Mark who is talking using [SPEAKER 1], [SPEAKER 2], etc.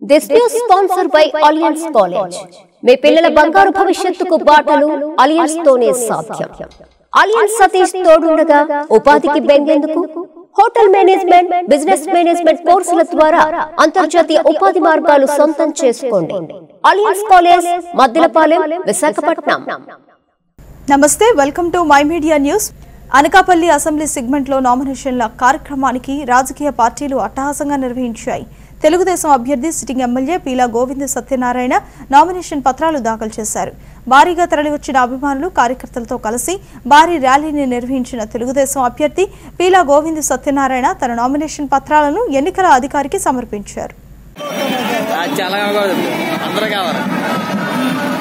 [SPEAKER 1] this news sponsor by Alliance college మీ పిల్లల బంగారు భవిష్యత్తుకు బాటలు అలియన్స్ తోనే సాధ్యం అలియన్స్ సతీష్ తోడుండగా ఉపాధికి బెంగేందుకు హోటల్ మేనేజ్మెంట్ బిజినెస్ మేనేజ్మెంట్ కోర్సుల ద్వారా అంతర్జాతీయ ఉపాధి మార్గాలు సొంతం చేసుకోండి అలియన్స్ కాలేజ్ మద్దిలపాలెం విశాఖపట్నం
[SPEAKER 2] నమస్తే welcome to my media news Anakapalli assembly సెగ్మెంట్లో నామినేషన్ల కార్యక్రమానికి రాజకీయ పార్టీలు అట్టహాసంగా నిర్వహించాయి తెలుగుదేశం అభ్యర్థి sitting MLA Peela Govinda Satyanarayana nomination పత్రాలు దాఖలు చేశారు భారీగా తరలివచ్చిన అభిమానులు కార్యకర్తలతో కలిసి భారీ ర్యాలీని నిర్వహించిన తెలుగుదేశం అభ్యర్థి పీలా గోవింద సత్యనారాయణ తన నామినేషన్ పత్రాలను ఎన్నికల అధికారికి సమర్పించారు
[SPEAKER 3] అది చాలా కావాలి అందరూ కావాలి